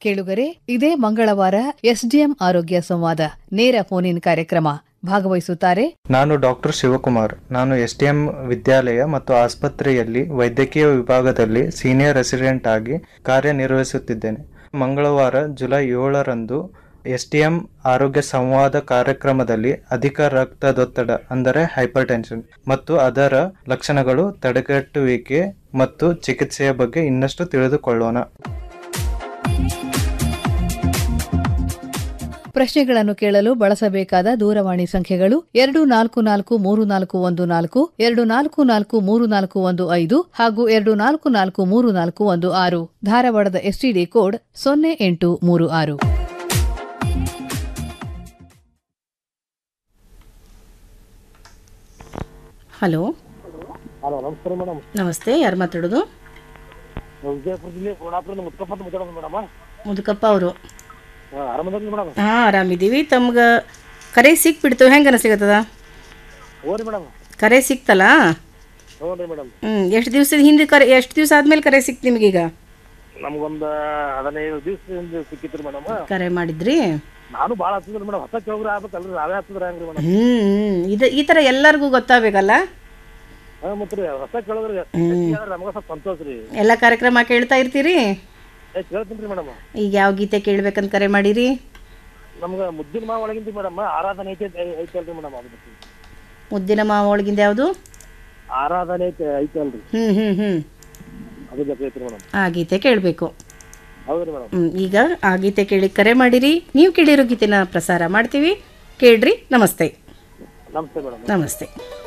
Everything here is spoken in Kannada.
ಕೇಳುಗರೆ ಇದೇ ಮಂಗಳವಾರ ಎಸ್ಡಿಎಂ ಆರೋಗ್ಯ ಸಂವಾದ ನೇರ ಫೋನ್ ಇನ್ ಕಾರ್ಯಕ್ರಮ ಭಾಗವಹಿಸುತ್ತಾರೆ ನಾನು ಡಾಕ್ಟರ್ ಶಿವಕುಮಾರ್ ನಾನು ಎಸ್ಟಿಎಂ ವಿದ್ಯಾಲಯ ಮತ್ತು ಆಸ್ಪತ್ರೆಯಲ್ಲಿ ವೈದ್ಯಕೀಯ ವಿಭಾಗದಲ್ಲಿ ಸೀನಿಯರ್ ರೆಸಿಡೆಂಟ್ ಆಗಿ ಕಾರ್ಯನಿರ್ವಹಿಸುತ್ತಿದ್ದೇನೆ ಮಂಗಳವಾರ ಜುಲೈ ಏಳರಂದು ಎಸ್ಟಿಎಂ ಆರೋಗ್ಯ ಸಂವಾದ ಕಾರ್ಯಕ್ರಮದಲ್ಲಿ ಅಧಿಕ ರಕ್ತದೊತ್ತಡ ಅಂದರೆ ಹೈಪರ್ ಟೆನ್ಷನ್ ಮತ್ತು ಅದರ ಲಕ್ಷಣಗಳು ತಡೆಗಟ್ಟುವಿಕೆ ಮತ್ತು ಚಿಕಿತ್ಸೆಯ ಬಗ್ಗೆ ಇನ್ನಷ್ಟು ತಿಳಿದುಕೊಳ್ಳೋಣ ಪ್ರಶ್ನೆಗಳನ್ನು ಕೇಳಲು ಬಳಸಬೇಕಾದ ದೂರವಾಣಿ ಸಂಖ್ಯೆಗಳು ಎರಡು ನಾಲ್ಕು ನಾಲ್ಕು ಮೂರು ನಾಲ್ಕು ಒಂದು ನಾಲ್ಕು ಎರಡು ನಾಲ್ಕು ನಾಲ್ಕು ಮೂರು ನಾಲ್ಕು ಒಂದು ಐದು ಹಾಗೂ ಎರಡು ನಾಲ್ಕು ನಾಲ್ಕು ಮೂರು ನಾಲ್ಕು ಒಂದು ಆರು ಧಾರವಾಡದ ಎಸ್ಟಿಡಿ ಕೋಡ್ ಸೊನ್ನೆ ಎಂಟು ಮೂರು ಆರು ಹಲೋ ಹಲೋ ನಮಸ್ಕಾರ ಮೇಡಮ್ ನಮಸ್ತೆ ಯಾರು ಮಾತಾಡೋದು ವಿಜಯಪುರ ಜಿಲ್ಲೆ ಕೋಣಾಪುರದ ಮುತ್ತಪ್ಪ ಅಂತ ಮಾತಾಡೋದು ಮೇಡಮ್ ಮುದುಕಪ್ಪ ಅವರು ಆರಾಮದ್ರಿ ಮೇಡಮ್ ಹಾಂ ಆರಾಮಿದ್ದೀವಿ ತಮ್ಗೆ ಕರೆ ಸಿಕ್ಬಿಡ್ತು ಹೆಂಗೆ ಅನಿಸ್ಲಿಕತ್ತದ ಹ್ಞೂ ರೀ ಮೇಡಮ್ ಕರೆ ಸಿಕ್ತಲ್ಲ ಹ್ಞೂ ರೀ ಮೇಡಮ್ ಹ್ಞೂ ಎಷ್ಟು ದಿವಸದ ಹಿಂದೆ ಕರೆ ಎಷ್ಟು ದಿವಸ ಆದ್ಮೇಲೆ ಕರೆ ಸಿಕ್ತು ನಿಮಗೀಗ ನಮ್ಗೊಂದು ಹದಿನೈದು ದಿವಸದಿಂದ ಸಿಕ್ಕಿತ್ರಿ ಮೇಡಮ್ ಕರೆ ಮಾಡಿದ್ರಿ ನಾನು ಭಾಳ ಹತ್ತಿದ್ರಿ ಮೇಡಮ್ ಹೊಸ ಕೇಳ್ರಿ ಆಗ್ಬೇಕಲ್ರಿ ನಾವೇ ಹತ್ತಿದ್ರ ಹೆಂಗ್ರಿ ಮೇಡಮ್ ಹ್ಞೂ ಇದು ಈ ಥರ ಎಲ್ಲರಿಗೂ ಗೊತ್ತಾಗಬೇಕಲ್ಲ ಹಾಂ ಮತ್ತೆ ರೀ ಹೊಸ ಕೇಳಿದ್ರಿ ನಮ್ಗೆ ಸ್ವಲ್ಪ ಸಂತೋಷ ರೀ ಎಲ್ಲ ಕಾರ್ಯಕ್ರಮ ಕೇಳ್ತಾ ಇರ್ತೀರಿ ಏ ಕೇಳ್ತೀನಿ ರೀ ಮೇಡಮ್ ಈಗ ಯಾವ ಗೀತೆ ಕೇಳ್ಬೇಕಂತ ಕರೆ ಮಾಡಿರಿ ನಮ್ಗೆ ಮುದ್ದಿನ ಮಾ ಒಳಗಿಂದ ಮೇಡಮ್ ಆರಾಧನೆ ಐತೆ ಐತಲ್ರಿ ಮೇಡಮ್ ಅದು ಬಿಟ್ಟು. ಮುದ್ದಿನ ಮಾವ ಒಳಗಿಂದ ಯಾವುದು ಆರಾಧನೆ ಐತೆ ಐತಲ್ರಿ ಹ್ಞೂ ಹ್ಞೂ ಹ್ಞೂ ಅದು ಬೇಕಾಯ್ತು ರೀ ಮೇಡಮ್ ಆ ಗೀತೆ ಕೇಳಬೇಕು ಹೌದ್ರಿ ಮೇಡಮ್ ಹ್ಮ್, ಈಗ ಆ ಗೀತೆ ಕೇಳಿ ಕರೆ ಮಾಡಿರಿ ನೀವು ಕೇಳಿರೋ ಗೀತೆನ ಪ್ರಸಾರ ಮಾಡ್ತೀವಿ ಕೇಳ್ರಿ ನಮಸ್ತೆ ನಮಸ್ತೆ ಮೇಡಮ್ ನಮಸ್ತೆ